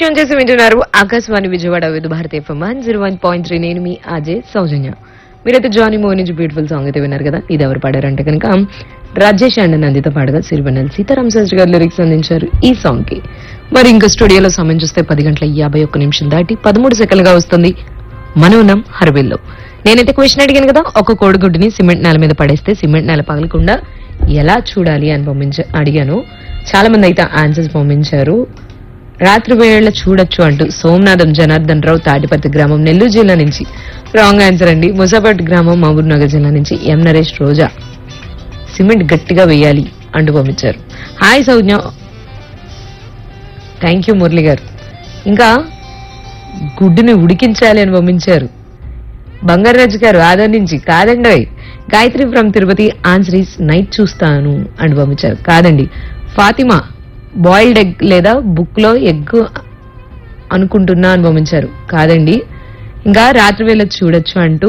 Tune చేసి వింటున్నారు Akashvani Vijayawada Vividh Bharati FM one zero one point three నేను మీ అజయ్ సౌజన్య మీరైతే జానీ మోహన్ నుంచి బ్యూటిఫుల్ సాంగ్ అయితే విన్నారు కదా ఇది ఎవరు పాడారంటే కనుక రాజేష్ అండ్ నందిత పాడగా సిరివెన్నెల సీతారాం శాస్త్రి గారు లిరిక్స్ అందించారు ఈ సాంగ్ కి మరి ఇంకా స్టూడియోలో సమయం చూస్తే పది గంటల యాభై ఒక్క నిమిషం దాటి పదమూడు సెకండ్లుగా వస్తుంది మనం ఉన్నాం హర్బిల్లో నేనైతే క్వశ్చన్ అడిగాను కదా ఒక కోడిగుడ్డుని సిమెంట్ నేల మీద పడేస్తే సిమెంట్ నేల పగలకుండా ఎలా చూడాలి అని పంపించ అడిగాను చాలా మంది అయితే ఆన్సర్స్ పంపించారు రాత్రి వేళ చూడొచ్చు అంటూ సోమనాథం జనార్దన్ రావు తాటిపత్తి గ్రామం నెల్లూరు జిల్లా నుంచి రాంగ్ ఆన్సర్ అండి ముసాపేట్ గ్రామం మహబూబ్ నగర్ జిల్లా నుంచి ఎం నరేష్ రోజా సిమెంట్ గట్టిగా వేయాలి అంటూ పంపించారు hi Saujnya thank you Murali గారు ఇంకా గుడ్డుని ఉడికించాలి అని పంపించారు బంగారాజు గారు ఆదర్ నుంచి కాదండి ఓయ్. Gayatri from Tirupati answer is night చూస్తాను అని పంపించారు కాదండి ఫాతిమా బాయిల్డ్ ఎగ్ లేదా బుక్ లో ఎగ్ అనుకుంటున్నా అని పంపించారు కాదండి ఇంకా రాత్రి వేళ చూడొచ్చు అంటూ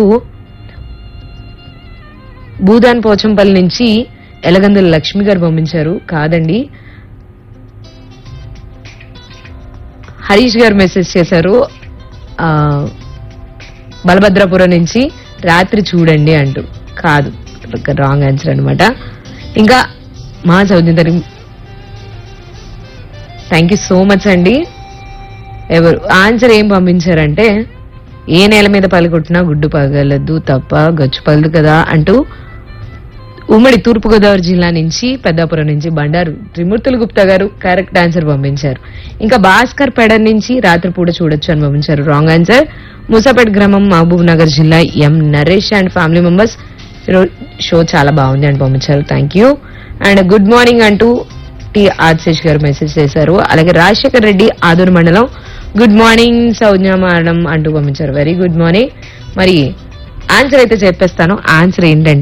భూదాన్ పోచంపల్లి నుంచి ఎలగందుల లక్ష్మి గారు పంపించారు కాదండి హరీష్ గారు మెసేజ్ చేశారు ఆ, బలభద్రాపురం నుంచి రాత్రి చూడండి అంటూ కాదు రాంగ్ ఆన్సర్ అన్నమాట ఇంకా మా చదువుతారు థ్యాంక్ యూ సో మచ్ అండి ఎవరు ఆన్సర్ ఏం పంపించారంటే ఏ నేల మీద పలుకొట్టినా గుడ్డు పగలదు తప్ప గచ్చు పగలదు కదా అంటూ ఉమ్మడి తూర్పుగోదావరి జిల్లా నుంచి పెద్దాపురం నుంచి బండారు త్రిమూర్తుల గుప్తా గారు కరెక్ట్ ఆన్సర్ పంపించారు ఇంకా భాస్కర్ పెడర్ నుంచి రాత్రిపూట చూడొచ్చు అని పంపించారు రాంగ్ ఆన్సర్ ముసాపేట్ గ్రామం మహబూబ్ నగర్ జిల్లా M Naresh and family members show చాలా బాగుంది అని పంపించారు thank you and good morning అంటూ టి ఆశిష్ గారు మెసేజ్ చేశారు అలాగే రాజశేఖర్ రెడ్డి ఆదూరు మండలం గుడ్ మార్నింగ్ సౌజ్ఞ మేడం అంటూ పంపించారు వెరీ గుడ్ మార్నింగ్ మరి ఆన్సర్ అయితే చెప్పేస్తాను ఆన్సర్ ఏంటంటే